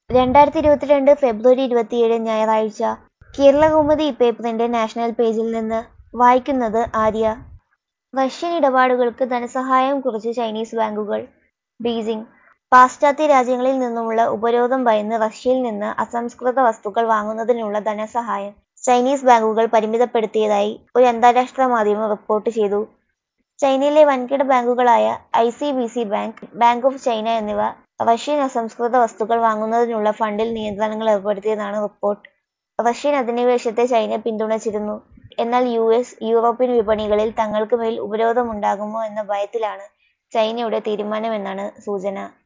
രണ്ടായിരത്തി ഇരുപത്തിരണ്ട് ഫെബ്രുവരി ഇരുപത്തിയേഴ് ഞായറാഴ്ച കേരളകൗമുദി പേപ്പറിന്റെ നാഷണൽ പേജിൽ നിന്ന് വായിക്കുന്നത് ആര്യ റഷ്യൻ ഇടപാടുകൾക്ക് ധനസഹായം കുറച്ച് ചൈനീസ് ബാങ്കുകൾ ബീജിംഗ് പാശ്ചാത്യ രാജ്യങ്ങളിൽ നിന്നുമുള്ള ഉപരോധം ഭയന്ന് റഷ്യയിൽ നിന്ന് അസംസ്കൃത വസ്തുക്കൾ വാങ്ങുന്നതിനുള്ള ധനസഹായം ചൈനീസ് ബാങ്കുകൾ പരിമിതപ്പെടുത്തിയതായി ഒരു അന്താരാഷ്ട്ര മാധ്യമം റിപ്പോർട്ട് ചെയ്തു ചൈനയിലെ വൻകിട ബാങ്കുകളായ I C B C bank bank of China എന്നിവ റഷ്യൻ അസംസ്കൃത വസ്തുക്കൾ വാങ്ങുന്നതിനുള്ള ഫണ്ടിൽ നിയന്ത്രണങ്ങൾ ഏർപ്പെടുത്തിയെന്നാണ് റിപ്പോർട്ട് റഷ്യൻ അധിനിവേശത്തെ ചൈന പിന്തുണച്ചിരുന്നു എന്നാൽ യു എസ് യൂറോപ്യൻ വിപണികളിൽ തങ്ങൾക്ക് മേൽ ഉപരോധമുണ്ടാകുമോ എന്ന ഭയത്തിലാണ് ചൈനയുടെ തീരുമാനമെന്നാണ് സൂചന